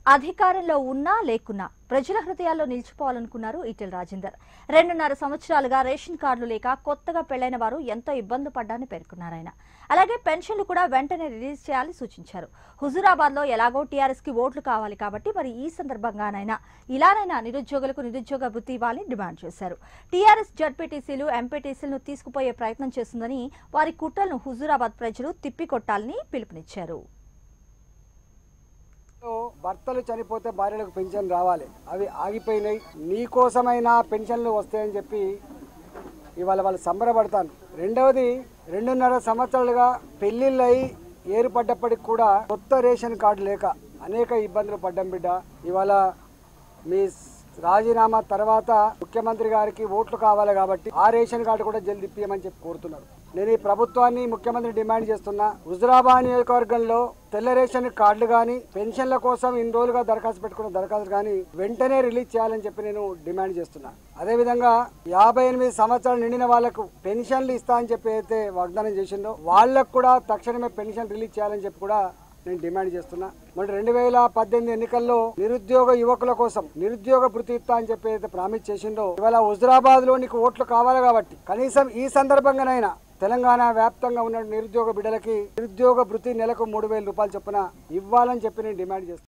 అధికారంలో ఉన్నా లేకున్నా ప్రజల హృదయాల్లో నిలిచిపోవాలనుకున్నారు ఈటెల రాజేందర్ రెండున్నర సంవత్సరాలుగా రేషన్ కార్డులు లేక కొత్తగా పెళ్లైన వారు ఎంతో ఇబ్బందులు పడ్డారని పేర్కొన్నారు ఆయన అలాగే పెన్షన్లు కూడా వెంటనే రిలీజ్ చేయాలని సూచించారు హుజూరాబాద్ లో ఎలాగో టీఆర్ఎస్ కి ఓట్లు కావాలి కాబట్టి మరి ఈ సందర్భంగానైనా ఇలానైనా నిరుద్యోగులకు నిరుద్యోగ వృత్తి ఇవ్వాలని డిమాండ్ చేశారు టీఆర్ఎస్ జడ్పీటీసీలు ఎంపీటీసీలను తీసుకుపోయే ప్రయత్నం చేస్తుందని వారి కుట్రలను హుజూరాబాద్ ప్రజలు తిప్పికొట్టాలని పిలుపునిచ్చారు లో భర్తలు చనిపోతే భార్యలకు పెన్షన్ రావాలి అవి ఆగిపోయినాయి నీకోసమైనా పెన్షన్లు వస్తాయని చెప్పి ఇవాళ వాళ్ళు సంబరపడతాను రెండవది రెండున్నర సంవత్సరాలుగా పెళ్లిళ్ళై ఏర్పడ్డప్పటికి కూడా కొత్త రేషన్ కార్డు లేక అనేక ఇబ్బందులు పడ్డం బిడ్డ ఇవాళ మీ రాజీనామా తర్వాత ముఖ్యమంత్రి గారికి ఓట్లు కావాలి కాబట్టి ఆ రేషన్ కార్డు కూడా జల్ది ఇప్పియమని చెప్పి కోరుతున్నారు నేను ఈ ప్రభుత్వాన్ని ముఖ్యమంత్రి డిమాండ్ చేస్తున్నా హుజురాబాద్ నియోజకవర్గంలో తెల్ల రేషన్ కార్డులు కానీ పెన్షన్ల కోసం ఇన్ని రోజులుగా దరఖాస్తు పెట్టుకున్న దరఖాస్తు కానీ వెంటనే రిలీజ్ చేయాలని చెప్పి నేను డిమాండ్ చేస్తున్నా అదేవిధంగా యాభై ఎనిమిది సంవత్సరాలు నిండిన వాళ్లకు పెన్షన్లు ఇస్తా అని చెప్పి అయితే వాగ్దానం చేసిందో వాళ్ళకు కూడా తక్షణమే పెన్షన్ రిలీజ్ చేయాలని చెప్పి కూడా నేను డిమాండ్ చేస్తున్నా మరి రెండు వేల పద్దెనిమిది ఎన్నికల్లో నిరుద్యోగ యువకుల కోసం నిరుద్యోగ భృతి ఇస్తా అని చెప్పి అయితే ప్రామిస్ చేసిందో ఇవాళ హుజరాబాద్ లో నీకు ఓట్లు కావాలి కాబట్టి కనీసం ఈ సందర్భంగానైనా తెలంగాణ వ్యాప్తంగా ఉన్న నిరుద్యోగ బిడ్డలకి నిరుద్యోగ భృతి నెలకు మూడు వేల రూపాయలు చొప్పున ఇవ్వాలని చెప్పి నేను డిమాండ్ చేస్తున్నాను